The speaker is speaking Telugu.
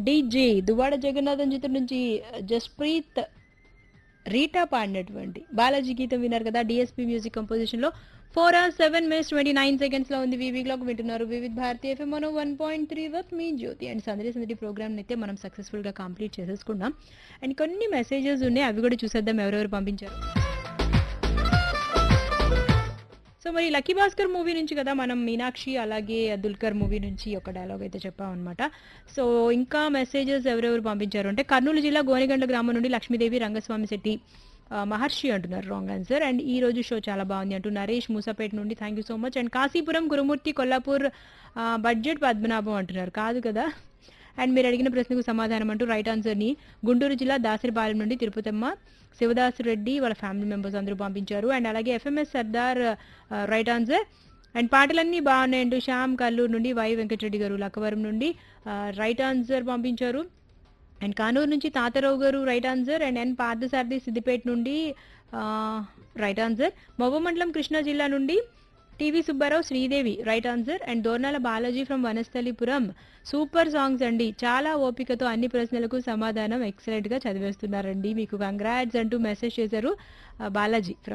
డీజే దువాడ జగన్నాథం చిత్రం నుంచి జస్ప్రీత్ రీటా పాడినటువంటి బాలాజీ గీతం విన్నారు కదా డిఎస్పీ మ్యూజిక్ కంపోజిషన్ లో four or seven mins twenty nine seconds లో ఉంది వివి క్లాక్ వింటున్నారు వివిధ్ భారతీయ ఎఫ్ఎం మనం వన్ పాయింట్ త్రీ వర్త్ మీ జ్యోతి అండ్ సందడి సందడి ప్రోగ్రామ్ అయితే మనం సక్సెస్ఫుల్ గా కంప్లీట్ చేసేసుకున్నాం అండ్ కొన్ని మెసేజెస్ ఉన్నాయి అవి కూడా చూసేద్దాం ఎవరెవరు పంపించారు సో మరి లక్కీ భాస్కర్ మూవీ నుంచి కదా మనం మీనాక్షి అలాగే దుల్కర్ మూవీ నుంచి ఒక డైలాగ్ అయితే చెప్పాం అనమాట సో ఇంకా మెసేజెస్ ఎవరెవరు పంపించారు అంటే కర్నూలు జిల్లా గోనిగండ్ల గ్రామం నుండి లక్ష్మీదేవి రంగస్వామి శెట్టి ఆ, మహర్షి అంటున్నారు రాంగ్ ఆన్సర్ అండ్ ఈ రోజు షో చాలా బాగుంది అంటూ నరేష్ మూసాపేట నుండి thank you so much and Kashipuram Gurumurthy Kollapur ఆ, బడ్జెట్ పద్మనాభం అంటున్నారు కాదు కదా అండ్ మీరు అడిగిన ప్రశ్నకు సమాధానం అంటూ రైట్ ఆన్సర్ని గుంటూరు జిల్లా దాసరిపాలెం నుండి తిరుపతమ్మ శివదాసు రెడ్డి వాళ్ళ ఫ్యామిలీ మెంబర్స్ అందరూ పంపించారు అండ్ అలాగే FMS Sardar right answer and పాటలన్నీ బాగున్నాయంటూ శ్యామ్ కల్లూరు నుండి వై వెంకటరెడ్డి గారు లక్కవరం నుండి రైట్ ఆన్సర్ పంపించారు అండ్ కానూరు నుంచి Tatarao garu right answer and N Parthasarathi Siddipet నుండి రైట్ ఆన్సర్ మవ్వమండలం కృష్ణా జిల్లా నుండి TV Subbarao Sridevi right answer and Dornala Balaji from Vanasthalipuram super songs అండి చాలా ఓపికతో అన్ని ప్రశ్నలకు సమాధానం ఎక్సలెంట్ గా చదివేస్తున్నారండి మీకు కంగ్రాట్స్ అంటూ మెసేజ్ చేశారు ఆ, బాలాజీ ఫ్రమ్